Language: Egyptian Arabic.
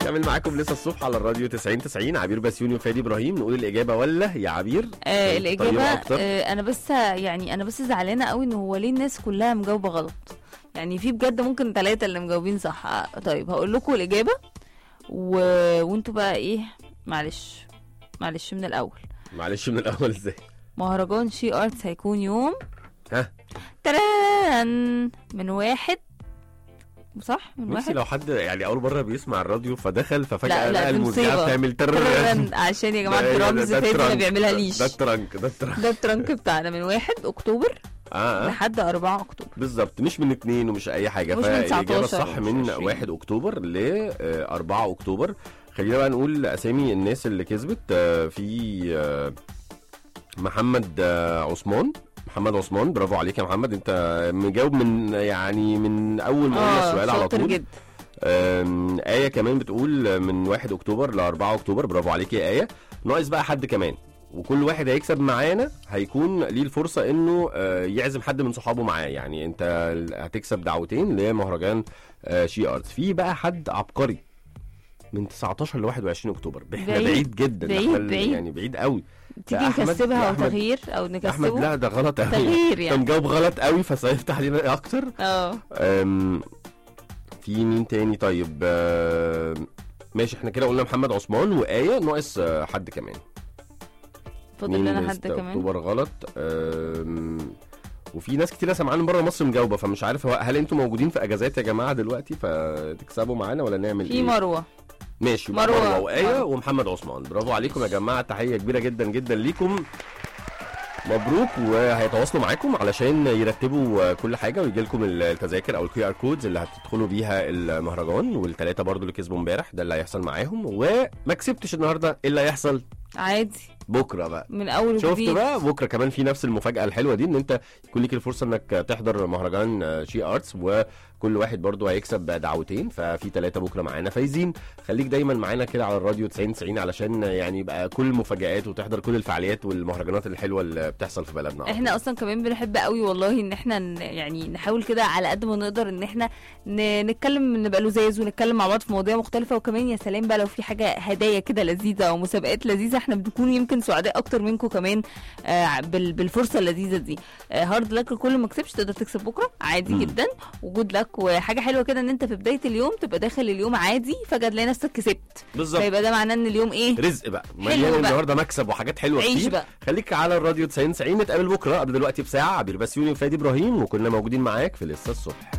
كمل معاكم لسه الصبح على الراديو 90 90 عبير بسيوني وفادي ابراهيم نقول الاجابه ولا يا عبير آه طيب، الاجابه طيبة أكتر. آه انا بس يعني انا بس زعلانه قوي ان هو ليه الناس كلها مجاوبه غلط يعني في بجد ممكن ثلاثه اللي مجاوبين صح آه، طيب هقول لكم الاجابه و... وانتوا بقى ايه معلش معلش من الاول معلش من الاول ازاي مهرجان شي ارتس هيكون يوم ها تران من واحد صح من نفسي واحد لو حد يعني اول مره بيسمع الراديو فدخل لا، ففجاه لا، لقى دي المذيعه مصيبة. بتعمل ترن تران عشان يا جماعه الدرامز فادي ما بيعملها ليش ده الترنك ده الترنك ده الترانك بتاعنا من واحد اكتوبر اه آه. لحد 4 اكتوبر بالظبط مش من اتنين ومش اي حاجه مش من فالاجابه 19 الصح ومش من 20. 1 اكتوبر ل آه، 4 اكتوبر خلينا بقى نقول اسامي الناس اللي كسبت آه، في آه، محمد آه، عثمان محمد عثمان برافو عليك يا محمد انت مجاوب من يعني من اول ما قلنا السؤال على شاطر طول جدا آم، آية كمان بتقول من 1 أكتوبر ل 4 أكتوبر برافو عليك يا آية ناقص بقى حد كمان وكل واحد هيكسب معانا هيكون ليه الفرصة انه آه، يعزم حد من صحابه معاه يعني انت هتكسب دعوتين لمهرجان آه، شي ارتس في بقى حد عبقري من 19 ل 21 اكتوبر احنا بعيد. بعيد جدا بعيد، إحنا بعيد. يعني بعيد قوي تيجي يا أحمد- نكسبها يا او أحمد- تغيير او احمد نكسبه لا ده غلط قوي تغيير يعني كان جاوب غلط قوي فسيفتح علينا اكتر اه أم، في مين تاني طيب أم، ماشي احنا كده قلنا محمد عثمان وآية ناقص آه، حد كمان فاضل مين لنا من حد 6 كمان اكتوبر غلط أم، وفي ناس كتير سامعانا بره مصر مجاوبه فمش عارف هو- هل انتوا موجودين في اجازات يا جماعه دلوقتي فتكسبوا معانا ولا نعمل في ايه؟ مروه ماشي يبقى مروة. مروه وآية مروة. ومحمد عثمان برافو عليكم يا جماعه تحيه كبيره جدا جدا ليكم مبروك وهيتواصلوا معاكم علشان يرتبوا كل حاجه ويجي لكم التذاكر او الكيو ار كودز اللي هتدخلوا بيها المهرجان والثلاثه برضو اللي كسبوا امبارح ده اللي هيحصل معاهم وما كسبتش النهارده ايه اللي هيحصل عادي بكره بقى من اول شفت وجديد بقى بكره كمان في نفس المفاجاه الحلوه دي ان انت يكون ليك الفرصه انك تحضر مهرجان آه، شي ارتس وكل واحد برضو هيكسب دعوتين ففي ثلاثه بكره معانا فايزين خليك دايما معانا كده على الراديو 90 90 علشان يعني يبقى كل المفاجآت وتحضر كل الفعاليات والمهرجانات الحلوه اللي بتحصل في بلدنا احنا اصلا كمان بنحب قوي والله ان احنا ن- يعني نحاول كده على قد ما نقدر ان احنا ن- نتكلم نبقى لزاز ونتكلم مع بعض في مواضيع مختلفه وكمان يا سلام بقى لو في حاجه هدايا كده لذيذه او مسابقات لذيذه احنا بنكون يمكن سعداء اكتر منكم كمان آه بال- بالفرصه اللذيذه دي آه هارد لك لكل ما كسبش تقدر تكسب بكره عادي مم. جدا وجود لك وحاجه حلوه كده ان انت في بدايه اليوم تبقى داخل اليوم عادي فجاه تلاقي نفسك كسبت بالظبط فيبقى ده معناه ان اليوم ايه رزق بقى حلو مليان بقى. النهارده مكسب وحاجات حلوه عيش كتير بقى. خليك على الراديو 90 90 نتقابل بكره قبل دلوقتي بساعه عبير بسيوني وفادي ابراهيم وكنا موجودين معاك في لسه الصبح